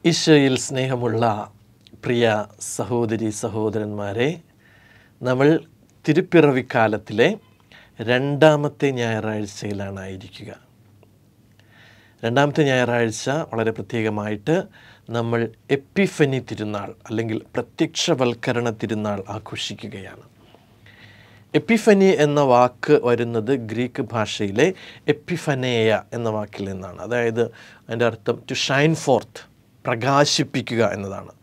ഈശോയിൽ സ്നേഹമുള്ള പ്രിയ സഹോദരി സഹോദരന്മാരെ നമ്മൾ തിരുപ്പിറവിക്കാലത്തിലെ രണ്ടാമത്തെ ഞായറാഴ്ചയിലാണ് ആയിരിക്കുക രണ്ടാമത്തെ ഞായറാഴ്ച വളരെ പ്രത്യേകമായിട്ട് നമ്മൾ എപ്പിഫനി തിരുനാൾ അല്ലെങ്കിൽ പ്രത്യക്ഷവൽക്കരണ തിരുനാൾ ആഘോഷിക്കുകയാണ് എപ്പിഫനി എന്ന വാക്ക് വരുന്നത് ഗ്രീക്ക് ഭാഷയിലെ എപ്പിഫനേയ എന്ന വാക്കിൽ നിന്നാണ് അതായത് അതിൻ്റെ അർത്ഥം ടു ഷൈൻ ഫോർത്ത് പ്രകാശിപ്പിക്കുക എന്നതാണ്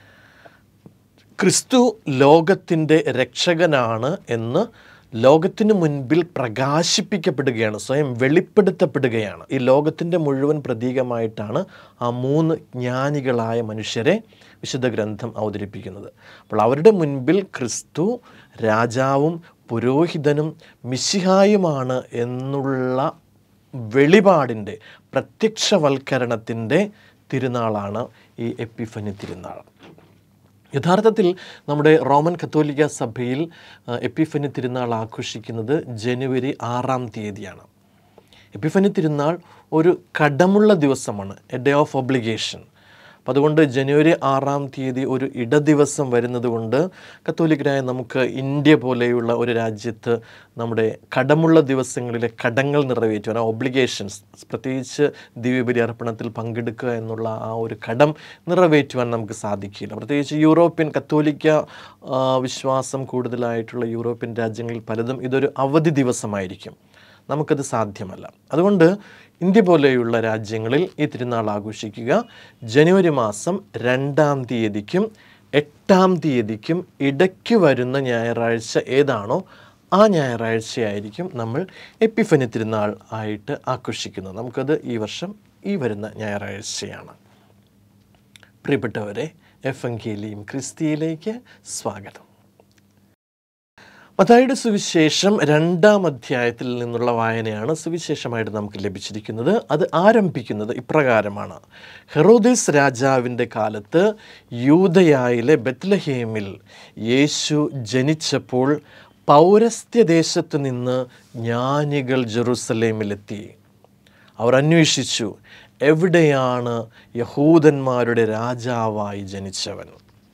ക്രിസ്തു ലോകത്തിൻ്റെ രക്ഷകനാണ് എന്ന് ലോകത്തിന് മുൻപിൽ പ്രകാശിപ്പിക്കപ്പെടുകയാണ് സ്വയം വെളിപ്പെടുത്തപ്പെടുകയാണ് ഈ ലോകത്തിൻ്റെ മുഴുവൻ പ്രതീകമായിട്ടാണ് ആ മൂന്ന് ജ്ഞാനികളായ മനുഷ്യരെ വിശുദ്ധ ഗ്രന്ഥം അവതരിപ്പിക്കുന്നത് അപ്പോൾ അവരുടെ മുൻപിൽ ക്രിസ്തു രാജാവും പുരോഹിതനും മിശിഹായുമാണ് എന്നുള്ള വെളിപാടിൻ്റെ പ്രത്യക്ഷവൽക്കരണത്തിൻ്റെ തിരുനാളാണ് ഈ എപ്പിഫനി തിരുനാൾ യഥാർത്ഥത്തിൽ നമ്മുടെ റോമൻ കത്തോലിക്ക സഭയിൽ ആ, എപ്പിഫനി തിരുനാൾ ആഘോഷിക്കുന്നത് ജനുവരി ആറാം തീയതിയാണ് എപ്പിഫനി തിരുനാൾ ഒരു കടമുള്ള ദിവസമാണ് എ ഡേ ഓഫ് ഒബ്ലിഗേഷൻ അപ്പം അതുകൊണ്ട് ജനുവരി ആറാം തീയതി ഒരു ഇടദിവസം വരുന്നത് കൊണ്ട് കത്തോലിക്കരായ നമുക്ക് ഇന്ത്യ പോലെയുള്ള ഒരു രാജ്യത്ത് നമ്മുടെ കടമുള്ള ദിവസങ്ങളിലെ കടങ്ങൾ നിറവേറ്റുവാൻ ആ ഒബ്ലിഗേഷൻസ് പ്രത്യേകിച്ച് ദിവ്യബലി അർപ്പണത്തിൽ പങ്കെടുക്കുക എന്നുള്ള ആ ഒരു കടം നിറവേറ്റുവാൻ നമുക്ക് സാധിക്കില്ല പ്രത്യേകിച്ച് യൂറോപ്യൻ കത്തോലിക്ക ആ, വിശ്വാസം കൂടുതലായിട്ടുള്ള യൂറോപ്യൻ രാജ്യങ്ങളിൽ പലതും ഇതൊരു അവധി ദിവസമായിരിക്കും നമുക്കത് സാധ്യമല്ല അതുകൊണ്ട് ഇന്ത്യ പോലെയുള്ള രാജ്യങ്ങളിൽ ഈ തിരുനാൾ ആഘോഷിക്കുക ജനുവരി മാസം രണ്ടാം തീയതിക്കും എട്ടാം തീയതിക്കും ഇടയ്ക്ക് വരുന്ന ഞായറാഴ്ച ഏതാണോ ആ ഞായറാഴ്ചയായിരിക്കും നമ്മൾ എപ്പിഫനി തിരുനാൾ ആയിട്ട് ആഘോഷിക്കുന്നത് നമുക്കത് ഈ വർഷം ഈ വരുന്ന ഞായറാഴ്ചയാണ് പ്രിയപ്പെട്ടവരെ എഫ് എൻ കെയിലെയും ക്രിസ്തിയിലേക്ക് സ്വാഗതം മത്തായിയുടെ സുവിശേഷം രണ്ടാം അധ്യായത്തിൽ നിന്നുള്ള വായനയാണ് സുവിശേഷമായിട്ട് നമുക്ക് ലഭിച്ചിരിക്കുന്നത് അത് ആരംഭിക്കുന്നത് ഇപ്രകാരമാണ് ഹെറോദേസ് രാജാവിൻ്റെ കാലത്ത് യൂതയായിലെ ബത്ലഹേമിൽ യേശു ജനിച്ചപ്പോൾ പൗരസ്ത്യദേശത്തു നിന്ന് ജ്ഞാനികൾ ജെറുസലേമിലെത്തി അവർ അന്വേഷിച്ചു എവിടെയാണ് യഹൂദന്മാരുടെ രാജാവായി ജനിച്ചവൻ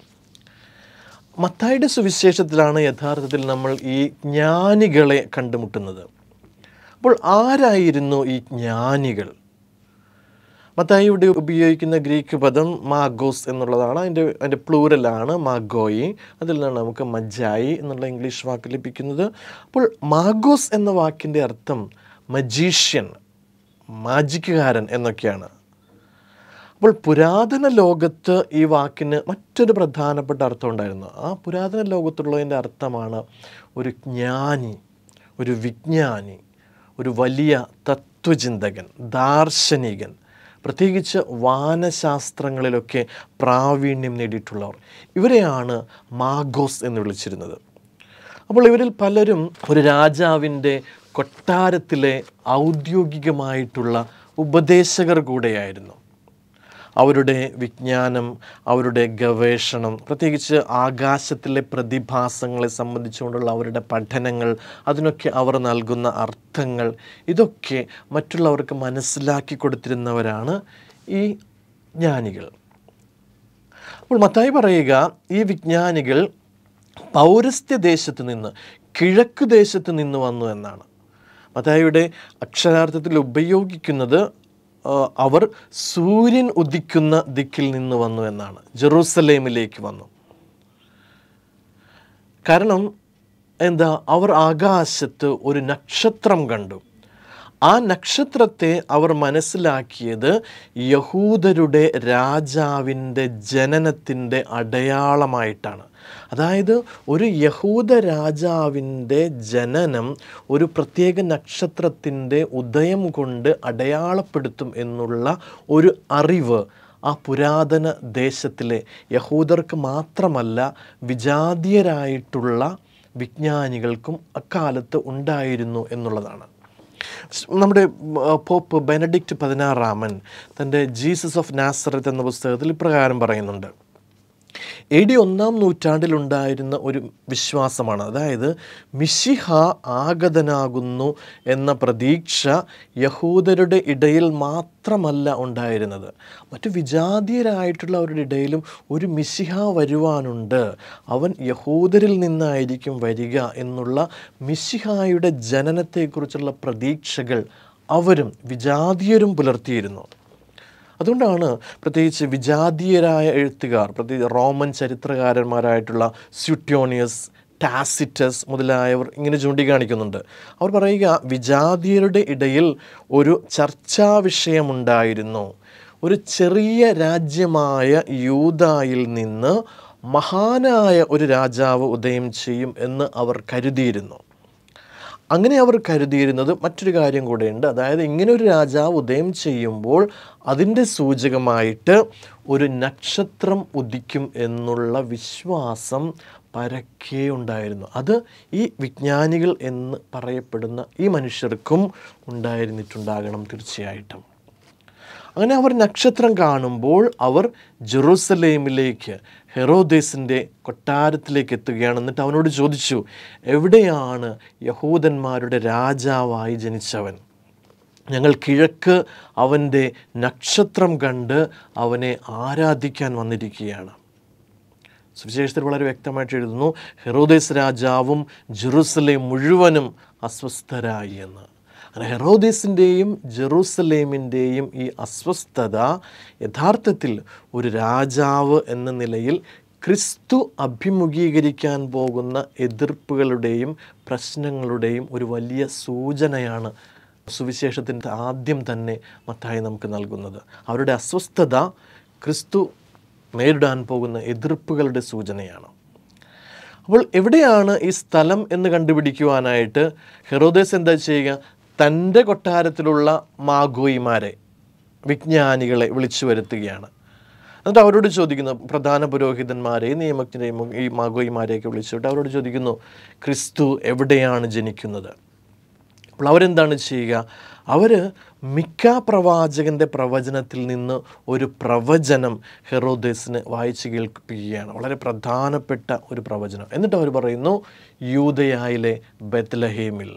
മത്തായിയുടെ സുവിശേഷത്തിലാണ് യഥാർത്ഥത്തിൽ നമ്മൾ ഈ ജ്ഞാനികളെ കണ്ടുമുട്ടുന്നത് അപ്പോൾ ആരായിരുന്നു ഈ ജ്ഞാനികൾ മത്തായി ഇവിടെ ഉപയോഗിക്കുന്ന ഗ്രീക്ക് പദം മാഗോസ് എന്നുള്ളതാണ് അതിൻ്റെ അതിൻ്റെ പ്ലൂരലാണ് മാഗോയി അതിൽ നിന്നാണ് നമുക്ക് മജായി എന്നുള്ള ഇംഗ്ലീഷ് വാക്ക് ലഭിക്കുന്നത് അപ്പോൾ മാഗോസ് എന്ന വാക്കിൻ്റെ അർത്ഥം മജീഷ്യൻ മാജിക്കുകാരൻ എന്നൊക്കെയാണ് അപ്പോൾ പുരാതന ലോകത്ത് ഈ വാക്കിന് മറ്റൊരു പ്രധാനപ്പെട്ട അർത്ഥം ഉണ്ടായിരുന്നു ആ പുരാതന ലോകത്തുള്ളതിൻ്റെ അർത്ഥമാണ് ഒരു ജ്ഞാനി ഒരു വിജ്ഞാനി ഒരു വലിയ തത്വചിന്തകൻ ദാർശനികൻ പ്രത്യേകിച്ച് വാനശാസ്ത്രങ്ങളിലൊക്കെ പ്രാവീണ്യം നേടിയിട്ടുള്ളവർ ഇവരെയാണ് മാഗോസ് എന്ന് വിളിച്ചിരുന്നത് അപ്പോൾ ഇവരിൽ പലരും ഒരു രാജാവിൻ്റെ കൊട്ടാരത്തിലെ ഔദ്യോഗികമായിട്ടുള്ള ഉപദേശകർ കൂടെയായിരുന്നു അവരുടെ വിജ്ഞാനം അവരുടെ ഗവേഷണം പ്രത്യേകിച്ച് ആകാശത്തിലെ പ്രതിഭാസങ്ങളെ സംബന്ധിച്ചുകൊണ്ടുള്ള അവരുടെ പഠനങ്ങൾ അതിനൊക്കെ അവർ നൽകുന്ന അർത്ഥങ്ങൾ ഇതൊക്കെ മറ്റുള്ളവർക്ക് മനസ്സിലാക്കി കൊടുത്തിരുന്നവരാണ് ഈ ജ്ഞാനികൾ അപ്പോൾ മത്തായി പറയുക ഈ വിജ്ഞാനികൾ പൗരസ്ത്യ ദേശത്ത് നിന്ന് കിഴക്ക് ദേശത്ത് നിന്ന് വന്നു എന്നാണ് മത്തായിയുടെ അക്ഷരാർത്ഥത്തിൽ ഉപയോഗിക്കുന്നത് ആ, അവർ സൂര്യൻ ഉദിക്കുന്ന ദിക്കിൽ നിന്ന് വന്നു എന്നാണ് ജെറൂസലേമിലേക്ക് വന്നു കാരണം എന്താ അവർ ആകാശത്ത് ഒരു നക്ഷത്രം കണ്ടു ആ നക്ഷത്രത്തെ അവർ മനസ്സിലാക്കിയത് യഹൂദരുടെ രാജാവിൻ്റെ ജനനത്തിൻ്റെ അടയാളമായിട്ടാണ് അതായത് ഒരു യഹൂദ രാജാവിൻ്റെ ജനനം ഒരു പ്രത്യേക നക്ഷത്രത്തിൻ്റെ ഉദയം കൊണ്ട് അടയാളപ്പെടുത്തും എന്നുള്ള ഒരു അറിവ് ആ പുരാതന ദേശത്തിലെ യഹൂദർക്ക് മാത്രമല്ല വിജാതീയരായിട്ടുള്ള വിജ്ഞാനികൾക്കും അക്കാലത്ത് ഉണ്ടായിരുന്നു എന്നുള്ളതാണ് നമ്മുടെ ആ, പോപ്പ് ബെനഡിക്റ്റ് പതിനാറാമൻ തൻ്റെ ജീസസ് ഓഫ് നാസറത്ത് എന്ന പുസ്തകത്തിൽ ഇപ്രകാരം പറയുന്നുണ്ട് എ ഡി ഒന്നാം നൂറ്റാണ്ടിലുണ്ടായിരുന്ന ഒരു വിശ്വാസമാണ് അതായത് മിശിഹ ആഗതനാകുന്നു എന്ന പ്രതീക്ഷ യഹൂദരുടെ ഇടയിൽ മാത്രമല്ല ഉണ്ടായിരുന്നത് മറ്റു വിജാതീയരായിട്ടുള്ളവരുടെ ഇടയിലും ഒരു മിശിഹ വരുവാനുണ്ട് അവൻ യഹൂദരിൽ നിന്നായിരിക്കും വരിക എന്നുള്ള മിശിഹായുടെ ജനനത്തെക്കുറിച്ചുള്ള പ്രതീക്ഷകൾ അവരും വിജാതീയരും പുലർത്തിയിരുന്നു അതുകൊണ്ടാണ് പ്രത്യേകിച്ച് വിജാതീയരായ എഴുത്തുകാർ പ്രത്യേകിച്ച് റോമൻ ചരിത്രകാരന്മാരായിട്ടുള്ള സ്യൂട്യോണിയസ് ടാസിറ്റസ് മുതലായവർ ഇങ്ങനെ ചൂണ്ടിക്കാണിക്കുന്നുണ്ട് അവർ പറയുക വിജാതീയരുടെ ഇടയിൽ ഒരു ചർച്ചാ വിഷയമുണ്ടായിരുന്നു ഒരു ചെറിയ രാജ്യമായ യൂതായിൽ നിന്ന് മഹാനായ ഒരു രാജാവ് ഉദയം ചെയ്യും എന്ന് അവർ കരുതിയിരുന്നു അങ്ങനെ അവർ കരുതിയിരുന്നത് മറ്റൊരു കാര്യം കൂടെയുണ്ട് അതായത് ഇങ്ങനെ ഒരു രാജാവ് ഉദയം ചെയ്യുമ്പോൾ അതിൻ്റെ സൂചകമായിട്ട് ഒരു നക്ഷത്രം ഉദിക്കും എന്നുള്ള വിശ്വാസം പരക്കെ ഉണ്ടായിരുന്നു അത് ഈ വിജ്ഞാനികൾ എന്ന് പറയപ്പെടുന്ന ഈ മനുഷ്യർക്കും ഉണ്ടായിരുന്നിട്ടുണ്ടാകണം തീർച്ചയായിട്ടും അങ്ങനെ അവർ നക്ഷത്രം കാണുമ്പോൾ അവർ ജെറൂസലേമിലേക്ക് ഹെറോദേസിൻ്റെ കൊട്ടാരത്തിലേക്ക് എത്തുകയാണ് എന്നിട്ട് അവനോട് ചോദിച്ചു എവിടെയാണ് യഹൂദന്മാരുടെ രാജാവായി ജനിച്ചവൻ ഞങ്ങൾ കിഴക്ക് അവൻ്റെ നക്ഷത്രം കണ്ട് അവനെ ആരാധിക്കാൻ വന്നിരിക്കുകയാണ് സുവിശേഷത്തിൽ വളരെ വ്യക്തമായിട്ട് എഴുതുന്നു ഹെറോദേസ് രാജാവും ജെറൂസലേം മുഴുവനും അസ്വസ്ഥരായി എന്ന് അങ്ങനെ ഹെറോദീസിൻ്റെയും ജെറൂസലേമിൻ്റെയും ഈ അസ്വസ്ഥത യഥാർത്ഥത്തിൽ ഒരു രാജാവ് എന്ന നിലയിൽ ക്രിസ്തു അഭിമുഖീകരിക്കാൻ പോകുന്ന എതിർപ്പുകളുടെയും പ്രശ്നങ്ങളുടെയും ഒരു വലിയ സൂചനയാണ് സുവിശേഷത്തിൻ്റെ ആദ്യം തന്നെ മത്തായി നമുക്ക് നൽകുന്നത് അവരുടെ അസ്വസ്ഥത ക്രിസ്തു നേരിടാൻ പോകുന്ന എതിർപ്പുകളുടെ സൂചനയാണ് അപ്പോൾ എവിടെയാണ് ഈ സ്ഥലം എന്ന് കണ്ടുപിടിക്കുവാനായിട്ട് ഹെറോദേസ് എന്താ ചെയ്യുക തൻ്റെ കൊട്ടാരത്തിലുള്ള മാഗോയിമാരെ വിജ്ഞാനികളെ വിളിച്ചു വരുത്തുകയാണ് എന്നിട്ട് അവരോട് ചോദിക്കുന്നു പ്രധാന പുരോഹിതന്മാരെയും നിയമജ്ഞരെയും ഈ മാഗോയിമാരെയൊക്കെ വിളിച്ചിട്ട് അവരോട് ചോദിക്കുന്നു ക്രിസ്തു എവിടെയാണ് ജനിക്കുന്നത് അപ്പോൾ അവരെന്താണ് ചെയ്യുക അവർ മിക്ക പ്രവാചകൻ്റെ പ്രവചനത്തിൽ നിന്ന് ഒരു പ്രവചനം ഹെറോദേസിന് വായിച്ച് കേൾപ്പിക്കുകയാണ് വളരെ പ്രധാനപ്പെട്ട ഒരു പ്രവചനം എന്നിട്ട് അവർ പറയുന്നു യൂതയായിലെ ബത്ലഹേമിൽ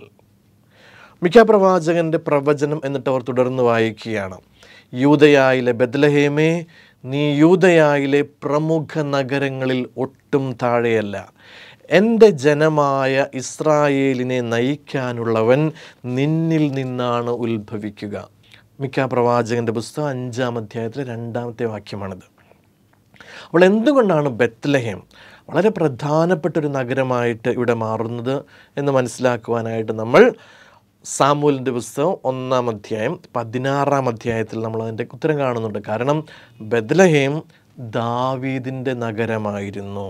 മിക്ക പ്രവാചകൻ്റെ പ്രവചനം എന്നിട്ട് അവർ തുടർന്ന് വായിക്കുകയാണ് യൂതയായിലെ ബദ്ലഹേമേ നീ യൂതയായിലെ പ്രമുഖ നഗരങ്ങളിൽ ഒട്ടും താഴെയല്ല എൻ്റെ ജനമായ ഇസ്രായേലിനെ നയിക്കാനുള്ളവൻ നിന്നിൽ നിന്നാണ് ഉത്ഭവിക്കുക മിക്ക പ്രവാചകൻ്റെ പുസ്തകം അഞ്ചാം അധ്യായത്തിലെ രണ്ടാമത്തെ വാക്യമാണിത് അപ്പോൾ എന്തുകൊണ്ടാണ് ബത്ലഹേം വളരെ പ്രധാനപ്പെട്ട ഒരു നഗരമായിട്ട് ഇവിടെ മാറുന്നത് എന്ന് മനസ്സിലാക്കുവാനായിട്ട് നമ്മൾ സാമൂലിൻ്റെ പുസ്തകം ഒന്നാം അധ്യായം പതിനാറാം അധ്യായത്തിൽ നമ്മൾ അതിൻ്റെ ഉത്തരം കാണുന്നുണ്ട് കാരണം ബദ്ലഹേം ദാവീദിൻ്റെ നഗരമായിരുന്നു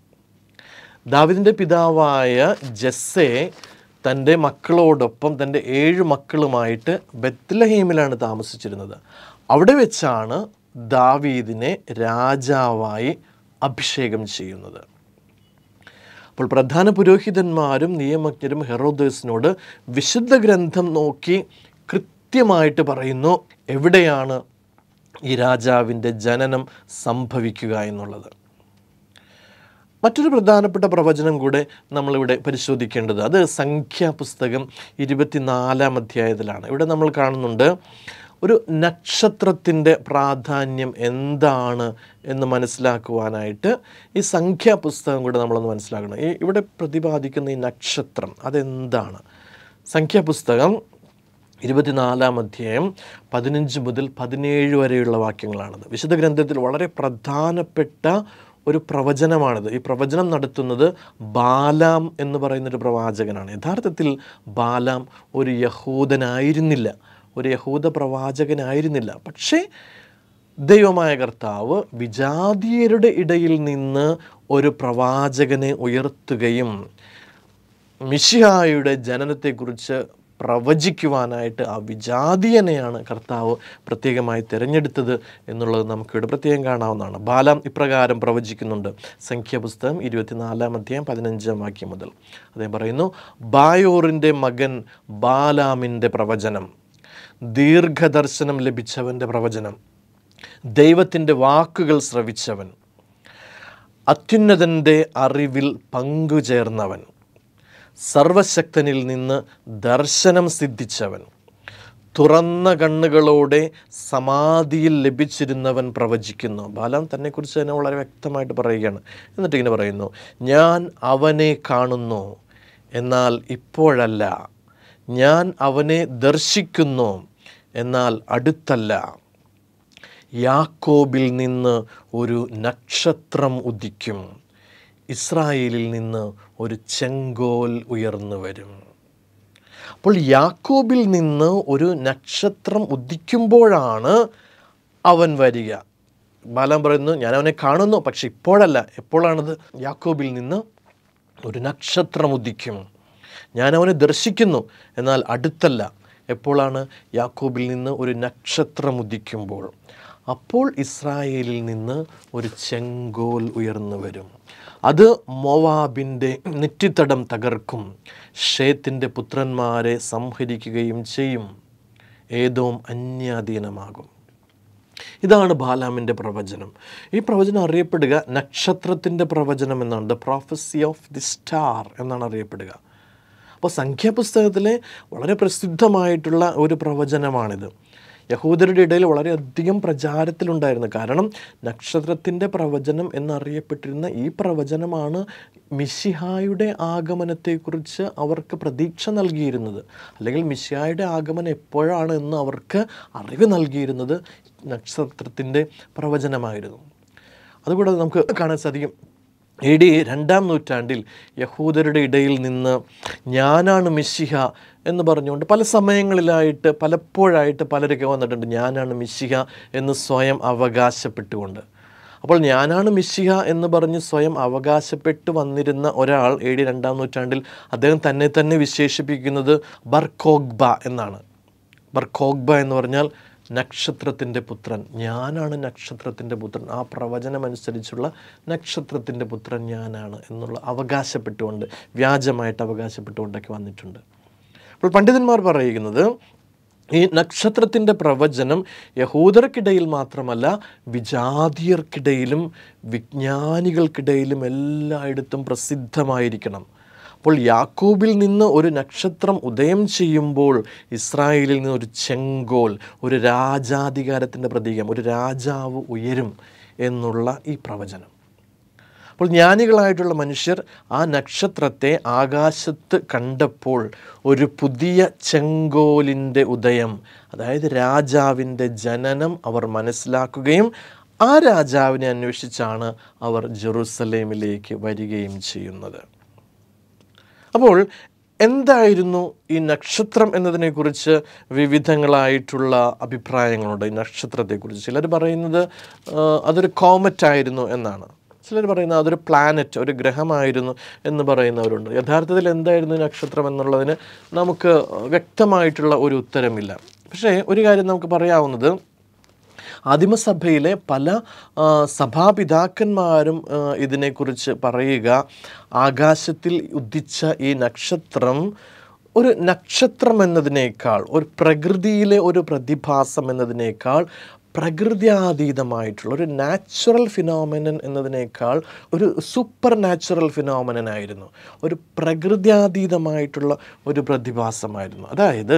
ദാവിദിൻ്റെ പിതാവായ ജസ്സെ തൻ്റെ മക്കളോടൊപ്പം തൻ്റെ ഏഴ് മക്കളുമായിട്ട് ബത്ലഹേമിലാണ് താമസിച്ചിരുന്നത് അവിടെ വെച്ചാണ് ദാവീദിനെ രാജാവായി അഭിഷേകം ചെയ്യുന്നത് അപ്പോൾ പ്രധാന പുരോഹിതന്മാരും നിയമജ്ഞരും ഹെറോദേസിനോട് വിശുദ്ധ ഗ്രന്ഥം നോക്കി കൃത്യമായിട്ട് പറയുന്നു എവിടെയാണ് ഈ രാജാവിൻ്റെ ജനനം സംഭവിക്കുക എന്നുള്ളത് മറ്റൊരു പ്രധാനപ്പെട്ട പ്രവചനം കൂടെ നമ്മളിവിടെ പരിശോധിക്കേണ്ടത് അത് സംഖ്യാപുസ്തകം ഇരുപത്തിനാലാം അധ്യായത്തിലാണ് ഇവിടെ നമ്മൾ കാണുന്നുണ്ട് ഒരു നക്ഷത്രത്തിൻ്റെ പ്രാധാന്യം എന്താണ് എന്ന് മനസ്സിലാക്കുവാനായിട്ട് ഈ സംഖ്യാപുസ്തകം കൂടെ നമ്മളൊന്ന് മനസ്സിലാക്കണം ഈ ഇവിടെ പ്രതിപാദിക്കുന്ന ഈ നക്ഷത്രം അതെന്താണ് സംഖ്യാപുസ്തകം ഇരുപത്തിനാലാം അധ്യായം പതിനഞ്ച് മുതൽ പതിനേഴ് വരെയുള്ള വാക്യങ്ങളാണത് വിശുദ്ധ ഗ്രന്ഥത്തിൽ വളരെ പ്രധാനപ്പെട്ട ഒരു പ്രവചനമാണിത് ഈ പ്രവചനം നടത്തുന്നത് ബാലാം എന്ന് പറയുന്നൊരു പ്രവാചകനാണ് യഥാർത്ഥത്തിൽ ബാലാം ഒരു യഹൂദനായിരുന്നില്ല ഒരു യഹൂദ പ്രവാചകനായിരുന്നില്ല പക്ഷേ ദൈവമായ കർത്താവ് വിജാതീയരുടെ ഇടയിൽ നിന്ന് ഒരു പ്രവാചകനെ ഉയർത്തുകയും മിഷിഹായുടെ ജനനത്തെക്കുറിച്ച് പ്രവചിക്കുവാനായിട്ട് ആ വിജാതീയനെയാണ് കർത്താവ് പ്രത്യേകമായി തിരഞ്ഞെടുത്തത് എന്നുള്ളത് നമുക്കിവിടെ പ്രത്യേകം കാണാവുന്നതാണ് ബാലാം ഇപ്രകാരം പ്രവചിക്കുന്നുണ്ട് സംഖ്യാപുസ്തകം ഇരുപത്തിനാലാം അധ്യായം പതിനഞ്ചാം വാക്യം മുതൽ അദ്ദേഹം പറയുന്നു ബായോറിൻ്റെ മകൻ ബാലാമിൻ്റെ പ്രവചനം ദീർഘദർശനം ലഭിച്ചവൻ്റെ പ്രവചനം ദൈവത്തിൻ്റെ വാക്കുകൾ ശ്രവിച്ചവൻ അത്യുന്നതൻ്റെ അറിവിൽ പങ്കുചേർന്നവൻ സർവശക്തനിൽ നിന്ന് ദർശനം സിദ്ധിച്ചവൻ തുറന്ന കണ്ണുകളോടെ സമാധിയിൽ ലഭിച്ചിരുന്നവൻ പ്രവചിക്കുന്നു ബാലാം തന്നെക്കുറിച്ച് തന്നെ വളരെ വ്യക്തമായിട്ട് പറയുകയാണ് എന്നിട്ട് ഇങ്ങനെ പറയുന്നു ഞാൻ അവനെ കാണുന്നു എന്നാൽ ഇപ്പോഴല്ല ഞാൻ അവനെ ദർശിക്കുന്നു എന്നാൽ അടുത്തല്ല യാക്കോബിൽ നിന്ന് ഒരു നക്ഷത്രം ഉദിക്കും ഇസ്രായേലിൽ നിന്ന് ഒരു ചെങ്കോൽ ഉയർന്നു വരും അപ്പോൾ യാക്കോബിൽ നിന്ന് ഒരു നക്ഷത്രം ഉദിക്കുമ്പോഴാണ് അവൻ വരിക ബാലാം പറയുന്നു ഞാൻ അവനെ കാണുന്നു പക്ഷെ ഇപ്പോഴല്ല എപ്പോഴാണത് യാക്കോബിൽ നിന്ന് ഒരു നക്ഷത്രം ഉദിക്കും ഞാൻ അവനെ ദർശിക്കുന്നു എന്നാൽ അടുത്തല്ല എപ്പോഴാണ് യാക്കോബിൽ നിന്ന് ഒരു നക്ഷത്രം ഉദിക്കുമ്പോൾ അപ്പോൾ ഇസ്രായേലിൽ നിന്ന് ഒരു ചെങ്കോൽ ഉയർന്നു വരും അത് മോവാബിൻ്റെ നെറ്റിത്തടം തകർക്കും ഷേത്തിൻ്റെ പുത്രന്മാരെ സംഹരിക്കുകയും ചെയ്യും ഏതോം അന്യാധീനമാകും ഇതാണ് ബാലാമിൻ്റെ പ്രവചനം ഈ പ്രവചനം അറിയപ്പെടുക നക്ഷത്രത്തിൻ്റെ പ്രവചനം എന്നാണ് the prophecy of the star എന്നാണ് അറിയപ്പെടുക അപ്പോൾ സംഖ്യാപുസ്തകത്തിലെ വളരെ പ്രസിദ്ധമായിട്ടുള്ള ഒരു പ്രവചനമാണിത് യഹൂദരുടെ ഇടയിൽ വളരെയധികം പ്രചാരത്തിലുണ്ടായിരുന്നു കാരണം നക്ഷത്രത്തിൻ്റെ പ്രവചനം എന്നറിയപ്പെട്ടിരുന്ന ഈ പ്രവചനമാണ് മിശിഹായുടെ ആഗമനത്തെക്കുറിച്ച് അവർക്ക് പ്രതീക്ഷ നൽകിയിരുന്നത് അല്ലെങ്കിൽ മിശിഹായുടെ ആഗമനം എപ്പോഴാണ് എന്ന് അവർക്ക് അറിവ് നൽകിയിരുന്നത് നക്ഷത്രത്തിൻ്റെ പ്രവചനമായിരുന്നു അതുകൂടാതെ നമുക്ക് കാണാൻ സാധിക്കും എ ഡി രണ്ടാം നൂറ്റാണ്ടിൽ യഹൂദരുടെ ഇടയിൽ നിന്ന് ഞാനാണ് മിശിഹ എന്ന് പറഞ്ഞുകൊണ്ട് പല സമയങ്ങളിലായിട്ട് പലപ്പോഴായിട്ട് പലരൊക്കെ വന്നിട്ടുണ്ട് ഞാനാണ് മിശിഹ എന്ന് സ്വയം അവകാശപ്പെട്ടുകൊണ്ട് അപ്പോൾ ഞാനാണ് മിശിഹ എന്ന് പറഞ്ഞ് സ്വയം അവകാശപ്പെട്ട് വന്നിരുന്ന ഒരാൾ എ ഡി രണ്ടാം നൂറ്റാണ്ടിൽ അദ്ദേഹം തന്നെ തന്നെ വിശേഷിപ്പിക്കുന്നത് ബർക്കോഗ്ബ എന്നാണ് ബർക്കോഗ്ബ എന്ന് പറഞ്ഞാൽ നക്ഷത്രത്തിൻ്റെ പുത്രൻ ഞാനാണ് നക്ഷത്രത്തിൻ്റെ പുത്രൻ ആ പ്രവചനമനുസരിച്ചുള്ള നക്ഷത്രത്തിൻ്റെ പുത്രൻ ഞാനാണ് എന്നുള്ള അവകാശപ്പെട്ടുകൊണ്ട് വ്യാജമായിട്ട് അവകാശപ്പെട്ടുകൊണ്ടൊക്കെ വന്നിട്ടുണ്ട് അപ്പോൾ പണ്ഡിതന്മാർ പറയുന്നത് ഈ നക്ഷത്രത്തിൻ്റെ പ്രവചനം യഹൂദർക്കിടയിൽ മാത്രമല്ല വിജാതിയർക്കിടയിലും വിജ്ഞാനികൾക്കിടയിലും എല്ലായിടത്തും പ്രസിദ്ധമായിരിക്കണം അപ്പോൾ യാക്കോബിൽ നിന്ന് ഒരു നക്ഷത്രം ഉദയം ചെയ്യുമ്പോൾ ഇസ്രായേലിൽ നിന്ന് ഒരു ചെങ്കോൽ ഒരു രാജാധികാരത്തിൻ്റെ പ്രതീകം ഒരു രാജാവ് ഉയരും എന്നുള്ള ഈ പ്രവചനം അപ്പോൾ ജ്ഞാനികളായിട്ടുള്ള മനുഷ്യർ ആ നക്ഷത്രത്തെ ആകാശത്ത് കണ്ടപ്പോൾ ഒരു പുതിയ ചെങ്കോലിൻ്റെ ഉദയം അതായത് രാജാവിൻ്റെ ജനനം അവർ മനസ്സിലാക്കുകയും ആ രാജാവിനെ അന്വേഷിച്ചാണ് അവർ ജെറുസലേമിലേക്ക് വരികയും ചെയ്യുന്നത് അപ്പോൾ എന്തായിരുന്നു ഈ നക്ഷത്രം എന്നതിനെക്കുറിച്ച് വിവിധങ്ങളായിട്ടുള്ള അഭിപ്രായങ്ങളുണ്ട് ഈ നക്ഷത്രത്തെക്കുറിച്ച് ചിലർ പറയുന്നത് ആ, അതൊരു കോമറ്റ് ആയിരുന്നു എന്നാണ് ചിലർ പറയുന്നത് അതൊരു പ്ലാനറ്റ് ഒരു ഗ്രഹമായിരുന്നു എന്ന് പറയുന്നവരുണ്ട് യഥാർത്ഥത്തിൽ എന്തായിരുന്നു ഈ നക്ഷത്രം എന്നുള്ളതിന് നമുക്ക് വ്യക്തമായിട്ടുള്ള ഒരു ഉത്തരമില്ല പക്ഷേ ഒരു കാര്യം നമുക്ക് പറയാവുന്നത് ആദിമസഭയിലെ പല ആ, സഭാപിതാക്കന്മാരും ആ, ഇതിനെക്കുറിച്ച് പറയുക ആകാശത്തിൽ ഉദിച്ച ഈ നക്ഷത്രം ഒരു നക്ഷത്രം എന്നതിനേക്കാൾ ഒരു പ്രകൃതിയിലെ ഒരു പ്രതിഭാസം എന്നതിനേക്കാൾ പ്രകൃത്യാതീതമായിട്ടുള്ള ഒരു നാച്ചുറൽ ഫിനോമിനൻ എന്നതിനേക്കാൾ ഒരു സൂപ്പർ നാച്ചുറൽ ഫിനോമിനൻ ആയിരുന്നു ഒരു പ്രകൃത്യാതീതമായിട്ടുള്ള ഒരു പ്രതിഭാസമായിരുന്നു അതായത്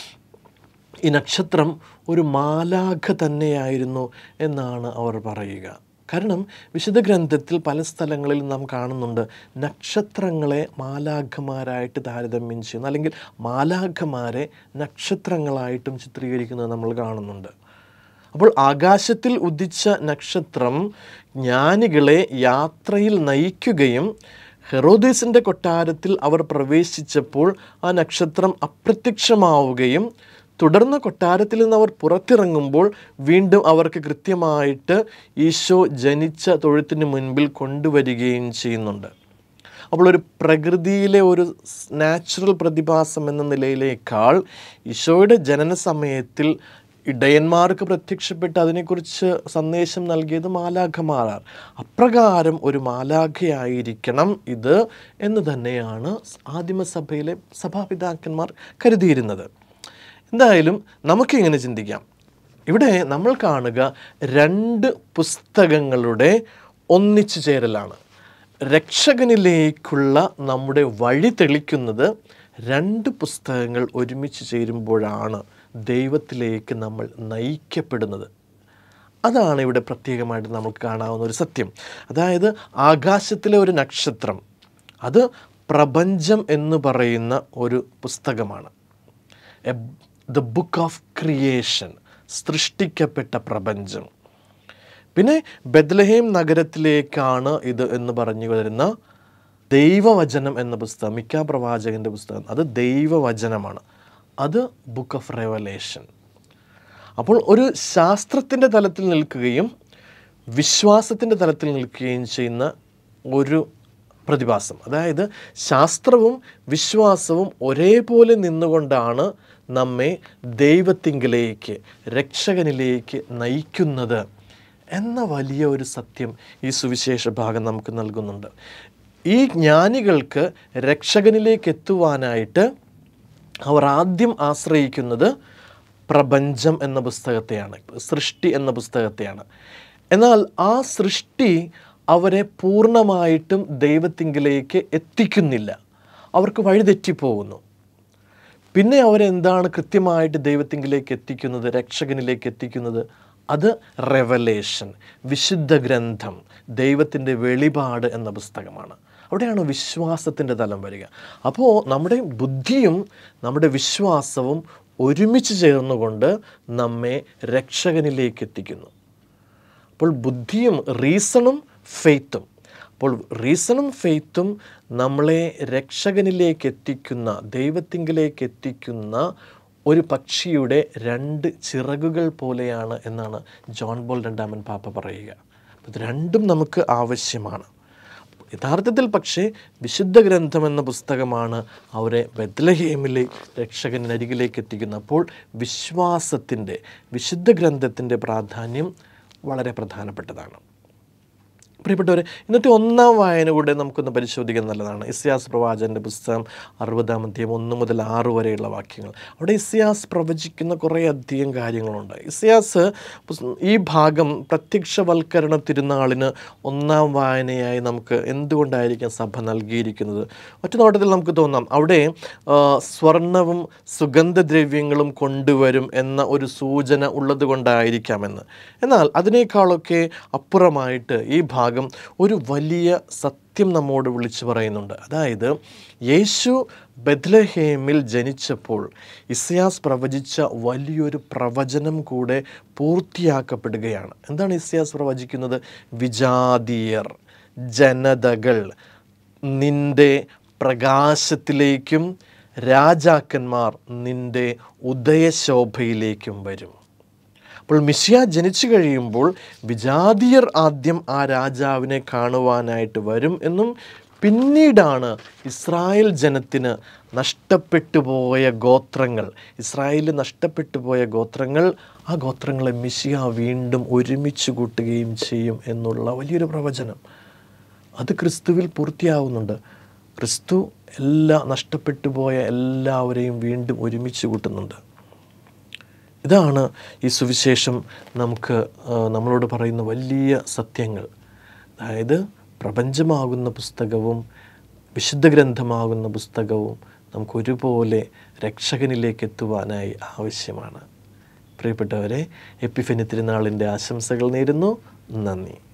ഈ നക്ഷത്രം ഒരു മാലാഖ തന്നെയായിരുന്നു എന്നാണ് അവർ പറയുക കാരണം വിശുദ്ധ ഗ്രന്ഥത്തിൽ പല സ്ഥലങ്ങളിൽ നാം കാണുന്നുണ്ട് നക്ഷത്രങ്ങളെ മാലാഖമാരായിട്ട് താരതമ്യം ചെയ്യുന്നു അല്ലെങ്കിൽ മാലാഖമാരെ നക്ഷത്രങ്ങളായിട്ടും ചിത്രീകരിക്കുന്നത് നമ്മൾ കാണുന്നുണ്ട് അപ്പോൾ ആകാശത്തിൽ ഉദിച്ച നക്ഷത്രം ജ്ഞാനികളെ യാത്രയിൽ നയിക്കുകയും ഹെറോദേസിൻ്റെ കൊട്ടാരത്തിൽ അവർ പ്രവേശിച്ചപ്പോൾ ആ നക്ഷത്രം അപ്രത്യക്ഷമാവുകയും തുടർന്ന് കൊട്ടാരത്തിൽ നിന്ന് അവർ പുറത്തിറങ്ങുമ്പോൾ വീണ്ടും അവർക്ക് കൃത്യമായിട്ട് ഈശോ ജനിച്ച തൊഴുത്തിന് മുൻപിൽ കൊണ്ടുവരികയും ചെയ്യുന്നുണ്ട് അപ്പോൾ ഒരു പ്രകൃതിയിലെ ഒരു നാച്ചുറൽ പ്രതിഭാസം എന്ന നിലയിലേക്കാൾ ഈശോയുടെ ജനന സമയത്തിൽ ഇടയന്മാർക്ക് പ്രത്യക്ഷപ്പെട്ട് അതിനെക്കുറിച്ച് സന്ദേശം നൽകിയത് മാലാഖമാരാർ അപ്രകാരം ഒരു മാലാഖയായിരിക്കണം ഇത് എന്ന് തന്നെയാണ് ആദിമസഭയിലെ സഭാപിതാക്കന്മാർ കരുതിയിരുന്നത് എന്തായാലും നമുക്കിങ്ങനെ ചിന്തിക്കാം ഇവിടെ നമ്മൾ കാണുക രണ്ട് പുസ്തകങ്ങളുടെ ഒന്നിച്ചു ചേരലാണ് രക്ഷകനിലേക്കുള്ള നമ്മുടെ വഴി തെളിക്കുന്നത് രണ്ട് പുസ്തകങ്ങൾ ഒരുമിച്ച് ചേരുമ്പോഴാണ് ദൈവത്തിലേക്ക് നമ്മൾ നയിക്കപ്പെടുന്നത് അതാണ് ഇവിടെ പ്രത്യേകമായിട്ട് നമുക്ക് കാണാവുന്ന ഒരു സത്യം അതായത് ആകാശത്തിലെ ഒരു നക്ഷത്രം അത് പ്രപഞ്ചം എന്ന് പറയുന്ന ഒരു പുസ്തകമാണ് ദ ബുക്ക് ഓഫ് ക്രിയേഷൻ സൃഷ്ടിക്കപ്പെട്ട പ്രപഞ്ചം പിന്നെ ബദ്ലഹേം നഗരത്തിലേക്കാണ് ഇത് എന്ന് പറഞ്ഞു വരുന്ന ദൈവവചനം എന്ന പുസ്തകം മിക്ക പ്രവാചകൻ്റെ പുസ്തകം അത് ദൈവവചനമാണ് അത് ബുക്ക് ഓഫ് റെവലേഷൻ അപ്പോൾ ഒരു ശാസ്ത്രത്തിൻ്റെ തലത്തിൽ നിൽക്കുകയും വിശ്വാസത്തിൻ്റെ തലത്തിൽ നിൽക്കുകയും ചെയ്യുന്ന ഒരു പ്രതിഭാസം അതായത് ശാസ്ത്രവും വിശ്വാസവും ഒരേപോലെ നിന്നുകൊണ്ടാണ് നമ്മെ ദൈവത്തിങ്കിലേക്ക് രക്ഷകനിലേക്ക് നയിക്കുന്നത് എന്ന വലിയ ഒരു സത്യം ഈ സുവിശേഷ ഭാഗം നമുക്ക് നൽകുന്നുണ്ട് ഈ ജ്ഞാനികൾക്ക് രക്ഷകനിലേക്ക് എത്തുവാനായിട്ട് അവർ ആദ്യം ആശ്രയിക്കുന്നത് പ്രപഞ്ചം എന്ന പുസ്തകത്തെയാണ് സൃഷ്ടി എന്ന പുസ്തകത്തെയാണ് എന്നാൽ ആ സൃഷ്ടി അവരെ പൂർണ്ണമായിട്ടും ദൈവത്തിങ്കിലേക്ക് എത്തിക്കുന്നില്ല അവർക്ക് വഴിതെറ്റിപ്പോകുന്നു പിന്നെ അവരെന്താണ് കൃത്യമായിട്ട് ദൈവത്തിങ്കിലേക്ക് എത്തിക്കുന്നത് രക്ഷകനിലേക്ക് എത്തിക്കുന്നത് അത് റെവലേഷൻ വിശുദ്ധ ഗ്രന്ഥം ദൈവത്തിൻ്റെ വെളിപാട് എന്ന പുസ്തകമാണ് അവിടെയാണ് വിശ്വാസത്തിൻ്റെ തലം വരിക അപ്പോൾ നമ്മുടെ ബുദ്ധിയും നമ്മുടെ വിശ്വാസവും ഒരുമിച്ച് ചേർന്നുകൊണ്ട് നമ്മെ രക്ഷകനിലേക്ക് എത്തിക്കുന്നു അപ്പോൾ ബുദ്ധിയും റീസണും ഫെയ്ത്തും അപ്പോൾ റീസണും ഫെയ്ത്തും നമ്മളെ രക്ഷകനിലേക്ക് എത്തിക്കുന്ന ദൈവത്തിങ്കിലേക്ക് എത്തിക്കുന്ന ഒരു പക്ഷിയുടെ രണ്ട് ചിറകുകൾ പോലെയാണ് എന്നാണ് ജോൺ ബോൾ രണ്ടാമൻ പാപ്പ പറയുക അപ്പോൾ ഇത് രണ്ടും നമുക്ക് ആവശ്യമാണ് യഥാർത്ഥത്തിൽ പക്ഷേ വിശുദ്ധ ഗ്രന്ഥം എന്ന പുസ്തകമാണ് അവരെ ബദ്ലഹേമിലെ രക്ഷകനരികിലേക്ക് എത്തിക്കുന്നത് അപ്പോൾ വിശ്വാസത്തിൻ്റെ വിശുദ്ധ ഗ്രന്ഥത്തിൻ്റെ പ്രാധാന്യം വളരെ പ്രധാനപ്പെട്ടതാണ് പ്രിയപ്പെട്ടവരെ ഇന്നത്തെ ഒന്നാം വായന കൂടെ നമുക്കൊന്ന് പരിശോധിക്കാൻ നല്ലതാണ് ഇസ്യാസ് പ്രവാചകൻ്റെ പുസ്തകം അറുപതാം അധ്യായം ഒന്ന് മുതൽ ആറ് വരെയുള്ള വാക്യങ്ങൾ അവിടെ ഇസ്യാസ് പ്രവചിക്കുന്ന കുറേ അധികം കാര്യങ്ങളുണ്ട് ഇസ്യാസ് പുസ്- ഈ ഭാഗം പ്രത്യക്ഷവൽക്കരണ തിരുനാളിന് ഒന്നാം വായനയായി നമുക്ക് എന്തുകൊണ്ടായിരിക്കും സഭ നൽകിയിരിക്കുന്നത് ഒറ്റ നോട്ടത്തിൽ നമുക്ക് തോന്നാം അവിടെ ആ, സ്വർണവും സുഗന്ധദ്രവ്യങ്ങളും കൊണ്ടുവരും എന്ന ഒരു സൂചന ഉള്ളത് കൊണ്ടായിരിക്കാമെന്ന് എന്നാൽ അതിനേക്കാളൊക്കെ അപ്പുറമായിട്ട് ഈ ഭാഗം ഒരു വലിയ സത്യം നമ്മോട് വിളിച്ചു പറയുന്നുണ്ട് അതായത് യേശു ബദ്ലഹേമിൽ ജനിച്ചപ്പോൾ ഇസ്യാസ് പ്രവചിച്ച വലിയൊരു പ്രവചനം കൂടെ പൂർത്തിയാക്കപ്പെടുകയാണ് എന്താണ് ഇസ്യാസ് പ്രവചിക്കുന്നത് വിജാതീയർ ജനതകൾ നിന്റെ പ്രകാശത്തിലേക്കും രാജാക്കന്മാർ നിന്റെ ഉദയശോഭയിലേക്കും വരും അപ്പോൾ മിശിയ ജനിച്ചു കഴിയുമ്പോൾ വിജാതീയർ ആദ്യം ആ രാജാവിനെ കാണുവാനായിട്ട് വരും എന്നും പിന്നീടാണ് ഇസ്രായേൽ ജനത്തിന് നഷ്ടപ്പെട്ടു പോയ ഗോത്രങ്ങൾ ഇസ്രായേലിൽ നഷ്ടപ്പെട്ടു പോയ ഗോത്രങ്ങൾ ആ ഗോത്രങ്ങളെ മിശിയ വീണ്ടും ഒരുമിച്ച് കൂട്ടുകയും ചെയ്യും എന്നുള്ള വലിയൊരു പ്രവചനം അത് ക്രിസ്തുവിൽ പൂർത്തിയാവുന്നുണ്ട് ക്രിസ്തു എല്ലാ നഷ്ടപ്പെട്ടു പോയ എല്ലാവരെയും വീണ്ടും ഒരുമിച്ച് കൂട്ടുന്നുണ്ട് ഇതാണ് ഈ സുവിശേഷം നമുക്ക് ആ, നമ്മളോട് പറയുന്ന വലിയ സത്യങ്ങൾ അതായത് പ്രപഞ്ചമാകുന്ന പുസ്തകവും വിശുദ്ധ ഗ്രന്ഥമാകുന്ന പുസ്തകവും നമുക്ക് ഒരുപോലെ രക്ഷകനിലേക്ക് എത്തുവാനായി ആവശ്യമാണ് പ്രിയപ്പെട്ടവരെ എപ്പിഫനി തിരുനാളിൻ്റെ ആശംസകൾ നേരുന്നു നന്ദി